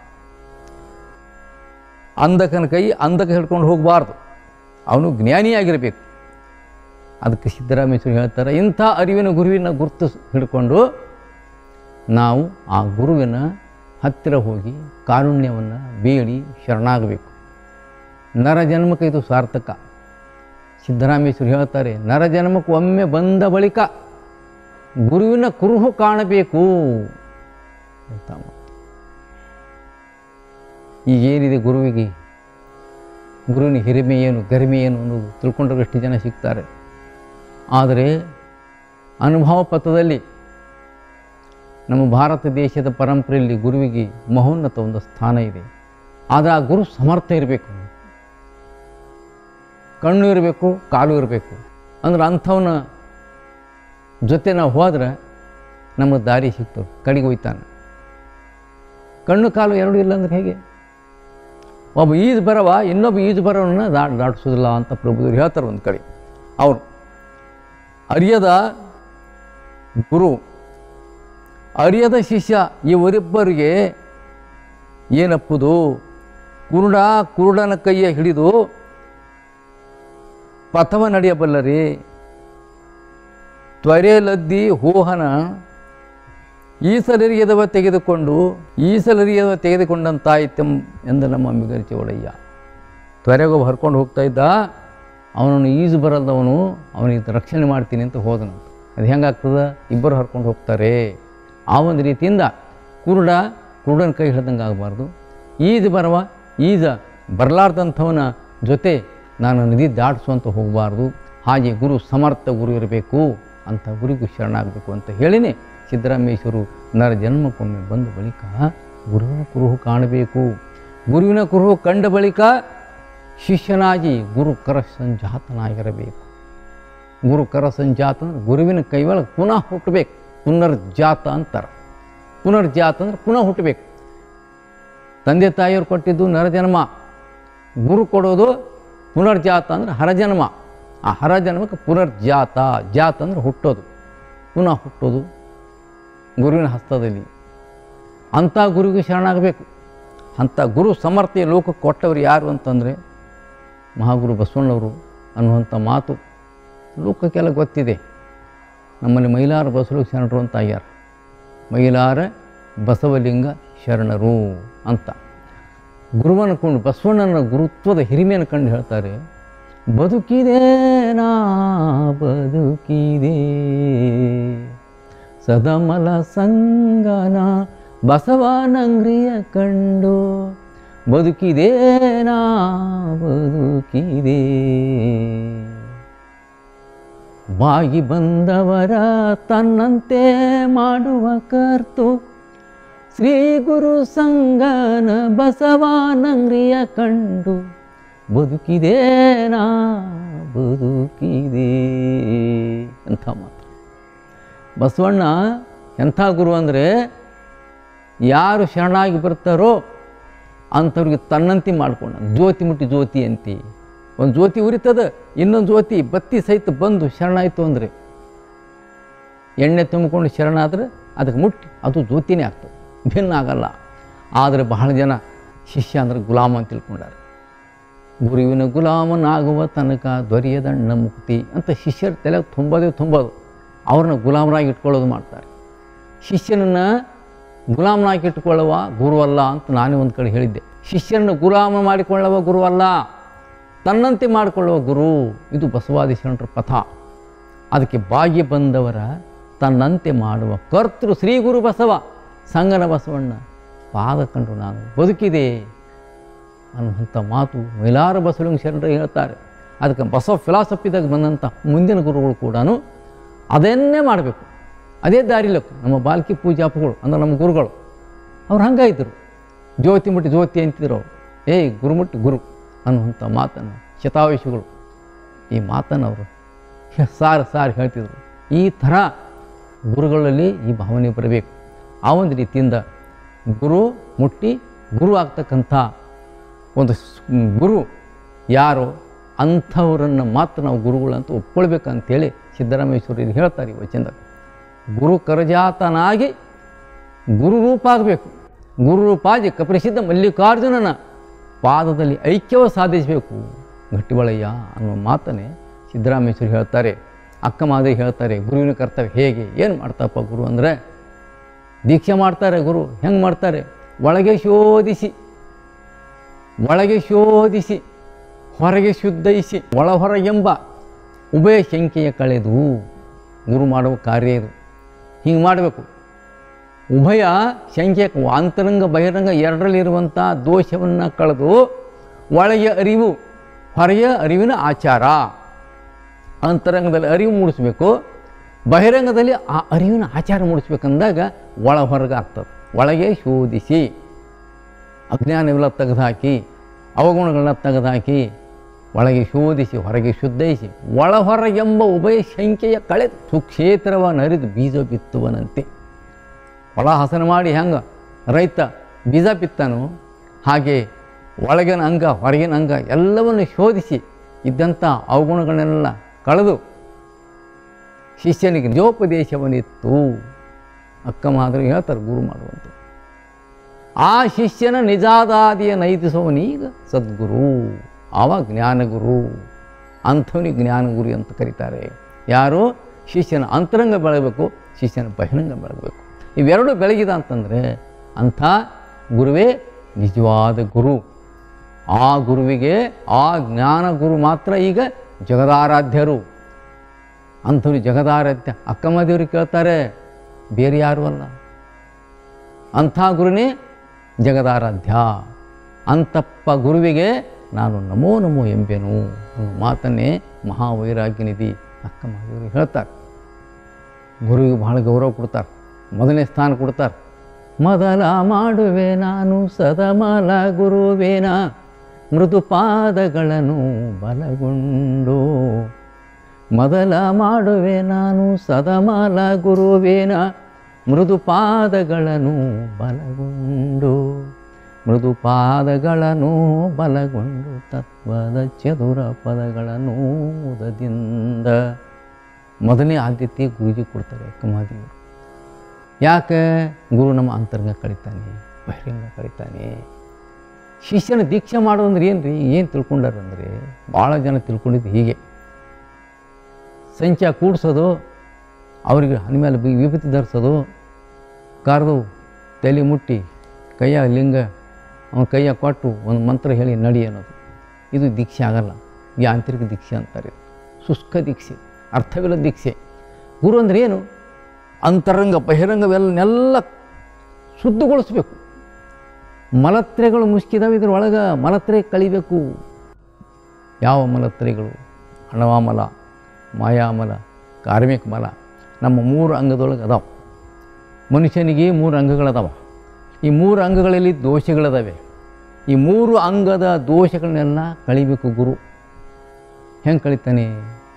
ಅಂಧಕನ ಕೈ ಅಂಧಕ ಹಿಡ್ಕೊಂಡು ಹೋಗಬಾರ್ದು ಅವನು ಜ್ಞಾನಿಯಾಗಿರಬೇಕು ಅದಕ್ಕೆ ಸಿದ್ದರಾಮೇಶ್ವರ ಹೇಳ್ತಾರೆ ಇಂಥ ಅರಿವಿನ ಗುರುವಿನ ಗುರುತು ಹಿಡ್ಕೊಂಡು ನಾವು ಆ ಗುರುವಿನ ಹತ್ತಿರ ಹೋಗಿ ಕಾರುಣ್ಯವನ್ನು ಬೇಡಿ ಶರಣಾಗಬೇಕು ನರ ಜನ್ಮಕ್ಕೆ ಇದು ಸಾರ್ಥಕ ಸಿದ್ದರಾಮೇಶ್ವರ ಹೇಳ್ತಾರೆ ನರ ಜನ್ಮಕ್ಕೆ ಒಮ್ಮೆ ಬಂದ ಬಳಿಕ ಗುರುವಿನ ಕುರುಹು ಕಾಣಬೇಕು ಅಂತ ಮಾತು. ಈಗೇನಿದೆ ಗುರುವಿಗೆ ಗುರುವಿನ ಹಿರಿಮೆ ಏನು ಗರಿಮೆ ಏನು ಅನ್ನೋದು ತಿಳ್ಕೊಂಡ್ರೆ ಎಷ್ಟು ಜನ ಸಿಗ್ತಾರೆ ಆದರೆ ಅನುಭವ ಪಥದಲ್ಲಿ ನಮ್ಮ ಭಾರತ ದೇಶದ ಪರಂಪರೆಯಲ್ಲಿ ಗುರುವಿಗೆ ಮಹೋನ್ನತ ಒಂದು ಸ್ಥಾನ ಇದೆ ಆದರೆ ಆ ಗುರು ಸಮರ್ಥ ಇರಬೇಕು ಕಣ್ಣು ಇರಬೇಕು ಕಾಲು ಇರಬೇಕು ಅಂದ್ರೆ ಅಂಥವನ ಜೊತೆ ನಾವು ಹೋದ್ರೆ ನಮಗೆ ದಾರಿ ಸಿಗ್ತದೆ ಕಡೆಗೆ ಹೋಯ್ತಾನೆ ಕಣ್ಣು ಕಾಲು ಎರಡು ಇಲ್ಲ ಅಂದ್ರೆ ಹೇಗೆ ಒಬ್ಬ ಈಜು ಬರವ ಇನ್ನೊಬ್ಬ ಈಜು ಬರೋವನ್ನ ದಾಟ್ ದಾಟಿಸೋದಿಲ್ಲ ಅಂತ ಪ್ರಭುದೇವರು ಹೇಳ್ತಾರೆ ಒಂದು ಕಡೆ ಅವರು ಅರಿಯದ ಗುರು ಅರಿಯದ ಶಿಷ್ಯ ಇವರಿಬ್ಬರಿಗೆ ಏನಪ್ಪುದು ಕುರುಡ ಕುರುಡನ ಕೈಯ ಹಿಡಿದು ಪಥವ ನಡೆಯಬಲ್ಲರಿ ತ್ವರೆಲದ್ದಿ ಹೋಹನ ಈಸಲರಿಯದವ ತೆಗೆದುಕೊಂಡು ಈಸಲರಿಯದವ ತೆಗೆದುಕೊಂಡಂತಾಯಿತಂ ಎಂದು ನಮ್ಮ ಮಿಗರಿಚೆ ಒಳಯ್ಯ ತ್ವರೆಗೊಬ್ಬ ಹರ್ಕೊಂಡು ಹೋಗ್ತಾ ಇದ್ದ ಅವನನ್ನು ಈಜು ಬರಲ್ದವನು ಅವನಿಗೆ ರಕ್ಷಣೆ ಮಾಡ್ತೀನಿ ಅಂತ ಹೋದನಂತ ಅದು ಹೆಂಗಾಗ್ತದೆ ಇಬ್ಬರು ಹರ್ಕೊಂಡು ಹೋಗ್ತಾರೆ ಆ ಒಂದು ರೀತಿಯಿಂದ ಕುರುಡ ಕುರುಡನ ಕೈ ಹಿಡ್ದಂಗೆ ಆಗಬಾರ್ದು ಈಜು ಬರವ ಈಜ ಬರಲಾರ್ದಂಥವನ ಜೊತೆ ನಾನು ನದಿ ದಾಟಿಸುವಂತ ಹೋಗಬಾರ್ದು ಹಾಗೆ ಗುರು ಸಮರ್ಥ ಗುರು ಇರಬೇಕು ಅಂತ ಗುರುಗೂ ಶರಣಾಗಬೇಕು ಅಂತ ಹೇಳಿನೇ ಸಿದ್ದರಾಮೇಶ್ವರು ನರ ಜನ್ಮಕ್ಕೊಮ್ಮೆ ಬಂದ ಬಳಿಕ ಗುರುವಿನ ಕುರುಹು ಕಾಣಬೇಕು ಗುರುವಿನ ಕುರುಹು ಕಂಡ ಬಳಿಕ ಶಿಷ್ಯನಾಗಿ ಗುರು ಕರ ಸಂಜಾತನಾಗಿರಬೇಕು ಗುರು ಕರ ಸಂಜಾತ ಅಂದ್ರೆ ಗುರುವಿನ ಕೈ ಒಳಗೆ ಪುನಃ ಹುಟ್ಟಬೇಕು ಪುನರ್ಜಾತ ಅಂತಾರೆ ಪುನರ್ಜಾತ ಅಂದ್ರೆ ಪುನಃ ಹುಟ್ಟಬೇಕು ತಂದೆ ತಾಯಿಯವರು ಕೊಟ್ಟಿದ್ದು ನರಜನ್ಮ ಗುರು ಕೊಡೋದು ಪುನರ್ಜಾತ ಅಂದ್ರೆ ಹರಜನ್ಮ ಆ ಹರಜನ್ಮಕ್ಕೆ ಪುನರ್ಜಾತ ಜಾತ ಅಂದ್ರೆ ಹುಟ್ಟೋದು ಪುನಃ ಹುಟ್ಟೋದು ಗುರುವಿನ ಹಸ್ತದಲ್ಲಿ ಅಂಥ ಗುರುವಿಗೆ ಶರಣಾಗಬೇಕು ಅಂಥ ಗುರು ಸಮರ್ಥ್ಯ ಲೋಕಕ್ಕೆ ಕೊಟ್ಟವರು ಯಾರು ಅಂತಂದರೆ ಮಹಾಗುರು ಬಸವಣ್ಣವರು ಅನ್ನುವಂಥ ಮಾತು ಲೋಕಕ್ಕೆಲ್ಲ ಗೊತ್ತಿದೆ ನಮ್ಮಲ್ಲಿ ಮೈಲಾರ ಬಸವಲಿಂಗ ಶರಣರು ಅಂತ ಆಗ್ಯಾರ ಮೈಲಾರ ಬಸವಲಿಂಗ ಶರಣರು ಅಂತ ಗುರುವನ್ನು ಕೊಂಡು ಬಸವಣ್ಣನ ಗುರುತ್ವದ ಹಿರಿಮೆಯನ್ನು ಕಂಡು ಹೇಳ್ತಾರೆ ಬದುಕಿದೆ ನಾ ಬದುಕಿದೆ ಸದಮಲ ಸಂಗನ ಬಸವನಂಗ್ರಿಯ ಕಂಡು ಬದುಕಿದೆ ನಾ ಬದುಕಿದೆ ಬಾಗಿ ಬಂದವರ ತನ್ನಂತೆ ಮಾಡುವ ಕರ್ತು ಶ್ರೀ ಗುರು ಸಂಗನ ಬಸವನಂಗ್ರಿಯ ಕಂಡು ಬದುಕಿದೆ ನಾ ಬದುಕಿದೆ ಎಂಥ ಮಾತು ಬಸವಣ್ಣ ಎಂಥ ಗುರು ಅಂದರೆ ಯಾರು ಶರಣಾಗಿ ಬರ್ತಾರೋ ಅಂಥವ್ರಿಗೆ ತನ್ನಂತೆ ಮಾಡ್ಕೊಂಡ ಜ್ಯೋತಿ ಮುಟ್ಟಿ ಜ್ಯೋತಿ ಅಂತಿ ಒಂದು ಜ್ಯೋತಿ ಉರಿತದ ಇನ್ನೊಂದು ಜ್ಯೋತಿ ಬತ್ತಿ ಸಹಿತ ಬಂದು ಶರಣಾಯಿತು ಅಂದರೆ ಎಣ್ಣೆ ತುಂಬಿಕೊಂಡು ಶರಣಾದ್ರೆ ಅದಕ್ಕೆ ಮುಟ್ಟಿ ಅದು ಜ್ಯೋತಿನೇ ಆಗ್ತದೆ ಭಿನ್ನ ಆಗಲ್ಲ ಆದರೆ ಬಹಳ ಜನ ಶಿಷ್ಯ ಅಂದ್ರೆ ಗುಲಾಮ ಅಂತ ತಿಳ್ಕೊಂಡಾರೆ ಗುರುವಿನ ಗುಲಾಮನಾಗುವ ತನಕ ದೊರೆಯದಣ್ಣ ಮುಕ್ತಿ ಅಂತ ಶಿಷ್ಯರ ತಲೆ ತುಂಬೋದೇ ತುಂಬೋದು ಅವ್ರನ್ನ ಗುಲಾಮರಾಗಿ ಇಟ್ಕೊಳ್ಳೋದು ಮಾಡ್ತಾರೆ ಶಿಷ್ಯನನ್ನು ಗುಲಾಮನಾಗಿ ಇಟ್ಕೊಳ್ಳುವ ಗುರುವಲ್ಲ ಅಂತ ನಾನೇ ಒಂದು ಕಡೆ ಹೇಳಿದ್ದೆ ಶಿಷ್ಯರನ್ನು ಗುಲಾಮ ಮಾಡಿಕೊಳ್ಳುವ ಗುರುವಲ್ಲ ತನ್ನಂತೆ ಮಾಡಿಕೊಳ್ಳುವ ಗುರು ಇದು ಬಸವಾದಿ ಶರಣರ ಪಥ ಅದಕ್ಕೆ ಭಾಗ್ಯ ಬಂದವರ ತನ್ನಂತೆ ಮಾಡುವ ಕರ್ತೃ ಶ್ರೀ ಗುರು ಬಸವ ಸಂಗನ ಬಸವಣ್ಣ ಪಾದ ಕಂಡು ನಾನು ಬದುಕಿದೆ ಅನ್ನುವಂಥ ಮಾತು ಮೈಲಾರ ಬಸವಲಿಂಗ ಶರಣರು ಹೇಳ್ತಾರೆ ಅದಕ್ಕೆ ಬಸವ ಫಿಲಾಸಫಿದಾಗ ಬಂದಂಥ ಮುಂದಿನ ಗುರುಗಳು ಕೂಡ ಅದನ್ನೇ ಮಾಡಬೇಕು ಅದೇ ದಾರಿಲಕ್ಕು ನಮ್ಮ ಬಾಲ್ಕಿ ಪೂಜಾಪಗಳು ಅಂದ್ರೆ ನಮ್ಮ ಗುರುಗಳು ಅವ್ರು ಹಂಗಾಯಿದ್ರು ಜ್ಯೋತಿ ಮುಟ್ಟಿ ಜ್ಯೋತಿ ಅಂತಿದ್ರು ಅವ್ರು ಏಯ್ ಗುರುಮುಟ್ಟಿ ಗುರು ಅನ್ನುವಂಥ ಮಾತನ್ನು ಶತಾಯುಷಿಗಳು ಈ ಮಾತನ್ನು ಅವರು ಸಾರು ಸಾರು ಹೇಳ್ತಿದ್ರು ಈ ಥರ ಗುರುಗಳಲ್ಲಿ ಈ ಭಾವನೆ ಬರಬೇಕು ಆ ಒಂದು ರೀತಿಯಿಂದ ಗುರು ಮುಟ್ಟಿ ಗುರು ಆಗ್ತಕ್ಕಂಥ ಒಂದು ಸ್- ಗುರು ಯಾರೋ ಅಂಥವರನ್ನು ಮಾತ್ರ ನಾವು ಗುರುಗಳು ಅಂತ ಒಪ್ಕೊಳ್ಬೇಕಂತೇಳಿ ಸಿದ್ದರಾಮೇಶ್ವರರು ಹೇಳ್ತಾರೆ ಈ ವಚನದಲ್ಲಿ ಗುರು ಕರಜಾತನಾಗಿ ಗುರು ರೂಪ ಆಗಬೇಕು ಗುರು ರೂಪಾಗಿ ಕಪ್ರಸಿದ್ಧ ಮಲ್ಲಿಕಾರ್ಜುನನ ಪಾದದಲ್ಲಿ ಐಕ್ಯವ ಸಾಧಿಸಬೇಕು ಗಟ್ಟಿಬಳಯ್ಯ ಅನ್ನೋ ಮಾತನ್ನೇ ಸಿದ್ದರಾಮೇಶ್ವರಿ ಹೇಳ್ತಾರೆ ಅಕ್ಕ ಮಾದರಿ ಹೇಳ್ತಾರೆ ಗುರುವಿನ ಕರ್ತವ್ಯ ಹೇಗೆ ಏನು ಮಾಡ್ತಪ್ಪ ಗುರು ಅಂದರೆ ದೀಕ್ಷೆ ಮಾಡ್ತಾರೆ ಗುರು ಹೆಂಗೆ ಮಾಡ್ತಾರೆ ಒಳಗೆ ಶೋಧಿಸಿ ಒಳಗೆ ಶೋಧಿಸಿ ಹೊರಗೆ ಶುದ್ಧಯಿಸಿ ಒಳ ಹೊರ ಎಂಬ ಉಭಯ ಶಂಕೆಯ ಕಳೆದು ಗುರು ಮಾಡುವ ಕಾರ್ಯ ಇದು ಹಿಂಗೆ ಮಾಡಬೇಕು ಉಭಯ ಶಂಕೆ ಅಂತರಂಗ ಬಹಿರಂಗ ಎರಡರಲ್ಲಿರುವಂಥ ದೋಷವನ್ನು ಕಳೆದು ಒಳಗೆ ಅರಿವು ಹೊರಗೆ ಅರಿವಿನ ಆಚಾರ ಅಂತರಂಗದಲ್ಲಿ ಅರಿವು ಮೂಡಿಸ್ಬೇಕು ಬಹಿರಂಗದಲ್ಲಿ ಆ ಅರಿವಿನ ಆಚಾರ ಮೂಡಿಸ್ಬೇಕಂದಾಗ ಒಳ ಹೊರಗೆ ಆಗ್ತದೆ ಒಳಗೆ ಶೋಧಿಸಿ ಅಜ್ಞಾನವೆಲ್ಲ ತೆಗೆದುಹಾಕಿ ಅವಗುಣಗಳನ್ನ ತೆಗೆದುಹಾಕಿ ಒಳಗೆ ಶೋಧಿಸಿ ಹೊರಗೆ ಶುದ್ಧಯಿಸಿ ಒಳ ಹೊರ ಎಂಬ ಉಭಯ ಸಂಖ್ಯೆಯ ಕಳೆದು ಸುಕ್ಷೇತ್ರವ ನರಿದು ಬೀಜ ಬಿತ್ತುವನಂತೆ ಹೊಲ ಹಸನ ಮಾಡಿ ಹೆಂಗೆ ರೈತ ಬೀಜ ಬಿತ್ತನು ಹಾಗೆ ಒಳಗಿನ ಅಂಗ ಹೊರಗಿನ ಅಂಗ ಎಲ್ಲವನ್ನು ಶೋಧಿಸಿ ಇದ್ದಂಥ ಅವಗುಣಗಳನ್ನೆಲ್ಲ ಕಳೆದು ಶಿಷ್ಯನಿಗೆ ನಿಜೋಪದೇಶವನ್ನಿತ್ತು ಅಕ್ಕ ಮಾದರಿ ಹೇಳ್ತಾರೆ ಗುರು ಮಾಡುವಂಥ ಆ ಶಿಷ್ಯನ ನಿಜಾದಾದಿಯ ನೈತಿಸುವನೀಗ ಸದ್ಗುರು ಅವ ಜ್ಞಾನಗುರು ಅಂಥವನಿಗೆ ಜ್ಞಾನಗುರು ಅಂತ ಕರೀತಾರೆ ಯಾರು ಶಿಷ್ಯನ ಅಂತರಂಗ ಬೆಳಗಬೇಕು ಶಿಷ್ಯನ ಬಹಿರಂಗ ಬೆಳಗಬೇಕು ಇವೆರಡು ಬೆಳಗಿದ ಅಂತಂದರೆ ಅಂಥ ಗುರುವೇ ನಿಜವಾದ ಗುರು ಆ ಗುರುವಿಗೆ ಆ ಜ್ಞಾನ ಗುರು ಮಾತ್ರ ಈಗ ಜಗದಾರಾಧ್ಯರು ಅಂಥವ್ರು ಜಗದಾರಾಧ್ಯ ಅಕ್ಕಮ್ಮದೇವ್ರಿಗೆ ಕೇಳ್ತಾರೆ ಬೇರೆ ಯಾರೂ ಅಲ್ಲ ಅಂಥ ಗುರುನೇ ಜಗದಾರಾಧ್ಯ ಅಂತಪ್ಪ ಗುರುವಿಗೆ ನಾನು ನಮೋ ನಮೋ ಎಂಬೆನು ಅನ್ನೋ ಮಾತನ್ನೇ ಮಹಾವೈರಾಗ್ಯ ನಿಧಿ ಅಕ್ಕ ಮಹಾದೇವರು ಹೇಳ್ತಾರೆ ಗುರುವಿಗೆ ಬಹಳ ಗೌರವ ಕೊಡ್ತಾರೆ ಮೊದಲನೇ ಸ್ಥಾನ ಕೊಡ್ತಾರೆ ಮೊದಲ ಮಾಡುವೆ ನಾನು ಸದಮಲ ಗುರುವೇನ ಮೃದು ಪಾದಗಳನ್ನು ಬಲಗೊಂಡು ಮೊದಲ ಮಾಡುವೆ ನಾನು ಸದಮಲ ಗುರುವೇನ ಮೃದು ಪಾದಗಳನ್ನು ಬಲಗೊಂಡು ಮೃದು ಪಾದಗಳನ್ನು ಬಲಗೊಂಡು ತತ್ವದ ಚದುರ ಪದಗಳನ್ನು ಉದದಿಂದ ಮೊದಲನೇ ಆದ್ಯತೆ ಗುರುಜಿ ಕೊಡ್ತಾರೆ ಅಕ್ಕಮಾದಿಗಳು ಯಾಕೆ ಗುರು ನಮ್ಮ ಅಂತರಂಗ ಕಳಿತಾನೆ ಬಹಿರಂಗ ಕಳಿತಾನೆ ಶಿಷ್ಯನ ದೀಕ್ಷೆ ಮಾಡೋದಂದ್ರೆ ಏನು ರೀ ಏನು ತಿಳ್ಕೊಂಡಾರಂದರೆ ಭಾಳ ಜನ ತಿಳ್ಕೊಂಡಿದ್ದು ಹೀಗೆ ಸಂಚ ಕೂಡಿಸೋದು ಅವರಿಗೆ ಹನಿ ಮೇಲೆ ಬಿ- ವಿಭೂತಿ ಧರಿಸೋದು ಕರೆದು ತಲೆ ಮುಟ್ಟಿ ಕೈಯ ಲಿಂಗ ಅವನ ಕೈಯ ಕೊಟ್ಟು ಒಂದು ಮಂತ್ರ ಹೇಳಿ ನಡಿ ಅನ್ನೋದು ಇದು ದೀಕ್ಷೆ ಆಗಲ್ಲ ಯಾಂತ್ರಿಕ ದೀಕ್ಷೆ ಅಂತಾರೆ ಶುಷ್ಕ ದೀಕ್ಷೆ ಅರ್ಥವಿಲ್ಲ ದೀಕ್ಷೆ ಗುರು ಅಂದರೆ ಏನು ಅಂತರಂಗ ಬಹಿರಂಗವೆಲ್ಲನೆಲ್ಲ ಶುದ್ಧಗೊಳಿಸ್ಬೇಕು ಮಲತ್ರೆಗಳು ಮುಷ್ಕಿದಾವೆ ಇದ್ರೊಳಗೆ ಮಲತ್ರೆ ಕಳಿಬೇಕು ಯಾವ ಮಲತ್ರೆಗಳು ಹಣವಾಮಲ ಮಾಯಾಮಲ ಕಾರ್ಮಿಕ ಮಲ ನಮ್ಮ ಮೂರು ಅಂಗದೊಳಗೆ ಅದಾವ ಮನುಷ್ಯನಿಗೆ ಮೂರು ಅಂಗಗಳದಾವ ಈ ಮೂರು ಅಂಗಗಳಲ್ಲಿ ದೋಷಗಳದಾವೆ ಈ ಮೂರು ಅಂಗದ ದೋಷಗಳನ್ನೆಲ್ಲ ಕಳಿಬೇಕು ಗುರು ಹೆಂಗೆ ಕಳಿತಾನೆ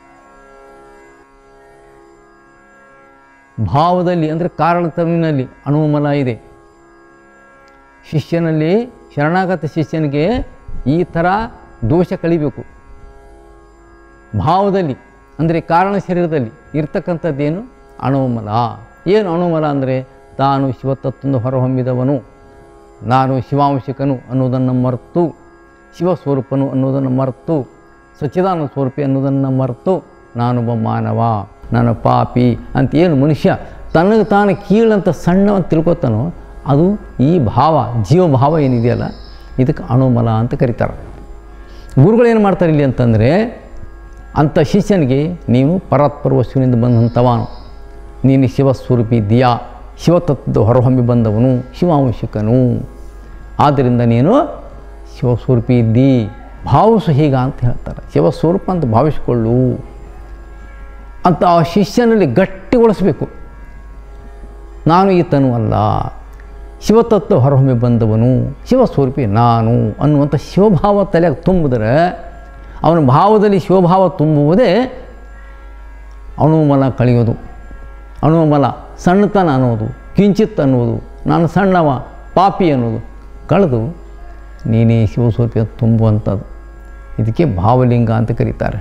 ಭಾವದಲ್ಲಿ ಅಂದರೆ ಕಾರಣತಮಿನಲ್ಲಿ ಅಣುಮಲ ಇದೆ ಶಿಷ್ಯನಲ್ಲಿ ಶರಣಾಗತ ಶಿಷ್ಯನಿಗೆ ಈ ಥರ ದೋಷ ಕಳಿಬೇಕು ಭಾವದಲ್ಲಿ ಅಂದರೆ ಕಾರಣ ಶರೀರದಲ್ಲಿ ಇರ್ತಕ್ಕಂಥದ್ದೇನು ಅಣುಮಲ ಏನು ಅಣುಮಲ ಅಂದರೆ ತಾನು ಶಿವತತ್ವದಿಂದ ಹೊರಹೊಮ್ಮಿದವನು ನಾನು ಶಿವಾಂಶಿಕನು ಅನ್ನೋದನ್ನು ಮರೆತು ಶಿವಸ್ವರೂಪನು ಅನ್ನೋದನ್ನು ಮರೆತು ಸಚ್ಚಿದಾನಂದ ಸ್ವರೂಪಿ ಅನ್ನೋದನ್ನು ಮರೆತು ನಾನೊಬ್ಬ ಮಾನವ ನಾನು ಪಾಪಿ ಅಂತ ಏನು ಮನುಷ್ಯ ತನಗೆ ತಾನು ಕೀಳಂತ ಸಣ್ಣವಂತ ತಿಳ್ಕೊತಾನೋ ಅದು ಈ ಭಾವ ಜೀವಭಾವ ಏನಿದೆಯಲ್ಲ ಇದಕ್ಕೆ ಅಣುಮಲ ಅಂತ ಕರೀತಾರೆ ಗುರುಗಳು ಏನು ಮಾಡ್ತಾರೆ ಇಲ್ಲಿ ಅಂತಂದರೆ ಅಂಥ ಶಿಷ್ಯನಿಗೆ ನೀವು ಪರಾತ್ಪರ ವಸ್ತುವಿನಿಂದ ಬಂದಂಥವನು ನೀನು ಶಿವಸ್ವರೂಪಿ ಇದ್ದೀಯಾ ಶಿವತತ್ವದ ಹೊರಹೊಮ್ಮಿ ಬಂದವನು ಶಿವಾಂಶಿಕನು ಆದ್ದರಿಂದ ನೀನು ಶಿವಸ್ವರೂಪಿ ಇದ್ದಿ ಭಾವಿಸು ಹೀಗ ಅಂತ ಹೇಳ್ತಾರೆ ಶಿವಸ್ವರೂಪ ಅಂತ ಭಾವಿಸಿಕೊಳ್ಳು ಅಂತ ಆ ಶಿಷ್ಯನಲ್ಲಿ ಗಟ್ಟಿಗೊಳಿಸಬೇಕು ನಾನು ಈತನು ಅಲ್ಲ ಶಿವತತ್ವ ಹೊರಹೊಮ್ಮಿ ಬಂದವನು ಶಿವಸ್ವರೂಪಿ ನಾನು ಅನ್ನುವಂಥ ಶಿವಭಾವ ತಲೆಗೆ ತುಂಬಿದ್ರೆ ಅವನ ಭಾವದಲ್ಲಿ ಶಿವಭಾವ ತುಂಬುವುದೇ ಅಣುಮಲ ಕಳೆಯೋದು ಅಣುಮಲ ಸಣ್ಣತನ ಅನ್ನೋದು ಕಿಂಚಿತ್ ಅನ್ನೋದು ನಾನು ಸಣ್ಣವ ಪಾಪಿ ಅನ್ನೋದು ಕಳೆದು ನೀನೇ ಶಿವಸ್ವರೂಪಿ ಅಂತ ತುಂಬುವಂಥದ್ದು ಇದಕ್ಕೆ ಭಾವಲಿಂಗ ಅಂತ ಕರೀತಾರೆ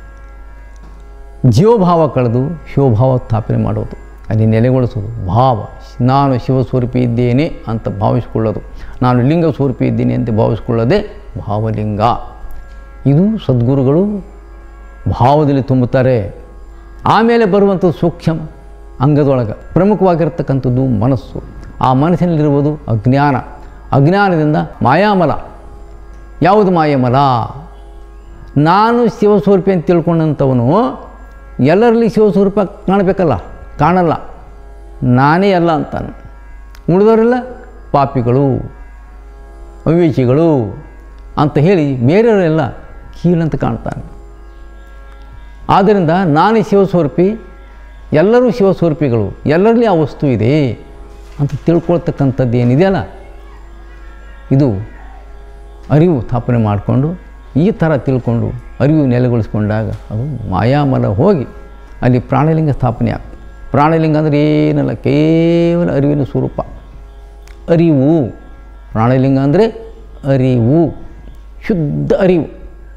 ಜೀವಭಾವ ಕಳೆದು ಶಿವಭಾವ ಸ್ಥಾಪನೆ ಮಾಡೋದು ಅಲ್ಲಿ ನೆಲೆಗೊಳಿಸೋದು ಭಾವ ನಾನು ಶಿವಸ್ವರೂಪಿ ಇದ್ದೇನೆ ಅಂತ ಭಾವಿಸಿಕೊಳ್ಳೋದು ನಾನು ಲಿಂಗ ಸ್ವರೂಪಿ ಇದ್ದೀನಿ ಅಂತ ಭಾವಿಸಿಕೊಳ್ಳೋದೇ ಭಾವಲಿಂಗ ಇದು ಸದ್ಗುರುಗಳು ಭಾವದಲ್ಲಿ ತುಂಬುತ್ತಾರೆ ಆಮೇಲೆ ಬರುವಂಥದ್ದು ಸೂಕ್ಷ್ಮ ಅಂಗದೊಳಗೆ ಪ್ರಮುಖವಾಗಿರ್ತಕ್ಕಂಥದ್ದು ಮನಸ್ಸು ಆ ಮನಸ್ಸಿನಲ್ಲಿರುವುದು ಅಜ್ಞಾನ ಅಜ್ಞಾನದಿಂದ ಮಾಯಾಮಲ ಯಾವುದು ಮಾಯಾಮಲ ನಾನು ಶಿವಸ್ವರೂಪಿ ಅಂತ ತಿಳ್ಕೊಂಡಂಥವನು ಎಲ್ಲರಲ್ಲಿ ಶಿವಸ್ವರೂಪ ಕಾಣಬೇಕಲ್ಲ ಕಾಣಲ್ಲ ನಾನೇ ಅಲ್ಲ ಅಂತಾನೆ ಉಳಿದವರೆಲ್ಲ ಪಾಪಿಗಳು ಅವಿವೇಚಿಗಳು ಅಂತ ಹೇಳಿ ಬೇರೆಯವರೆಲ್ಲ ಕೀಳಂತ ಕಾಣ್ತಾನೆ ಆದ್ದರಿಂದ ನಾನೇ ಶಿವಸ್ವರೂಪಿ ಎಲ್ಲರೂ ಶಿವಸ್ವರೂಪಿಗಳು ಎಲ್ಲರಲ್ಲಿ ಆ ವಸ್ತು ಇದೆ ಅಂತ ತಿಳ್ಕೊಳ್ತಕ್ಕಂಥದ್ದು ಏನಿದೆಯಲ್ಲ ಇದು ಅರಿವು ಸ್ಥಾಪನೆ ಮಾಡಿಕೊಂಡು ಈ ಥರ ತಿಳ್ಕೊಂಡು ಅರಿವು ನೆಲೆಗೊಳಿಸ್ಕೊಂಡಾಗ ಅದು ಮಾಯಾಮಲ ಹೋಗಿ ಅಲ್ಲಿ ಪ್ರಾಣಲಿಂಗ ಸ್ಥಾಪನೆ ಆಗ್ತದೆ ಪ್ರಾಣಲಿಂಗ ಅಂದರೆ ಏನಲ್ಲ ಕೇವಲ ಅರಿವಿನ ಸ್ವರೂಪ ಅರಿವು ಪ್ರಾಣಲಿಂಗ ಅಂದರೆ ಅರಿವು ಶುದ್ಧ ಅರಿವು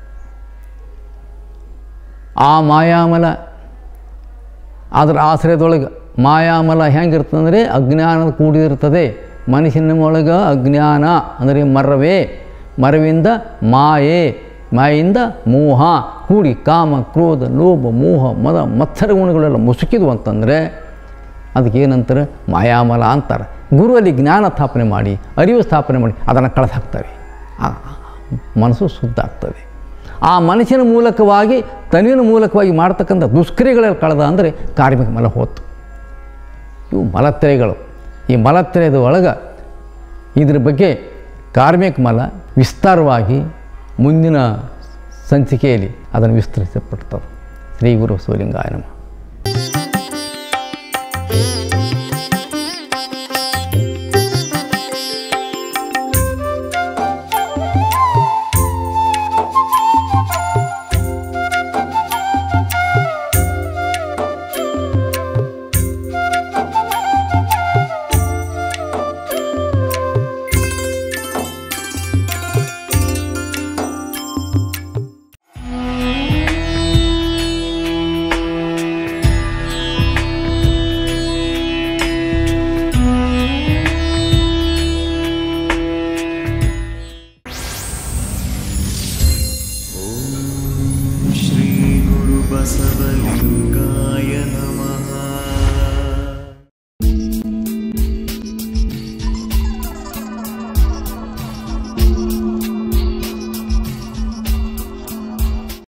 ಆ ಮಾಯಾಮಲ ಅದರ ಆಶ್ರಯದೊಳಗೆ ಮಾಯಾಮಲ ಹೆಂಗಿರ್ತದಂದರೆ ಅಜ್ಞಾನದ ಕೂಡಿರ್ತದೆ ಮನುಷ್ಯನ ಒಳಗೆ ಅಜ್ಞಾನ ಅಂದರೆ ಮರವೇ ಮರವಿಂದ ಮಾಯೆ ಮಾಯಿಂದ ಮೋಹ ಕೂಡಿ ಕಾಮ ಕ್ರೋಧ ಲೋಭ ಮೋಹ ಮದ ಮತ್ಸರ ಗುಣಗಳೆಲ್ಲ ಮುಸುಕಿದ್ವು ಅಂತಂದರೆ ಅದಕ್ಕೆ ಏನಂತಾರೆ ಮಾಯಾಮಲ ಅಂತಾರೆ ಗುರುವಲ್ಲಿ ಜ್ಞಾನ ಸ್ಥಾಪನೆ ಮಾಡಿ ಅರಿವು ಸ್ಥಾಪನೆ ಮಾಡಿ ಅದನ್ನು ಕಳೆದು ಹಾಕ್ತಾರೆ ಆ ಮನಸ್ಸು ಶುದ್ಧ ಆಗ್ತದೆ ಆ ಮನಸ್ಸಿನ ಮೂಲಕವಾಗಿ ತನಿವಿನ ಮೂಲಕವಾಗಿ ಮಾಡ್ತಕ್ಕಂಥ ದುಷ್ಕ್ರಿಯಗಳೆಲ್ಲ ಕಳೆದ ಅಂದರೆ ಕಾರ್ಮಿಕ ಮಲ ಹೋತು ಇವು ಮಲತ್ರಯಗಳು ಈ ಮಲತ್ರಯದ ಒಳಗೆ ಇದ್ರ ಬಗ್ಗೆ ಕಾರ್ಮಿಕ ಮಲ ವಿಸ್ತಾರವಾಗಿ ಮುಂದಿನ ಸಂಚಿಕೆಯಲ್ಲಿ ಅದನ್ನು ವಿಸ್ತರಿಸಲ್ಪಡ್ತದೆ ಶ್ರೀ ಗುರು ಶಿವಲಿಂಗಾಯ ನಮಃ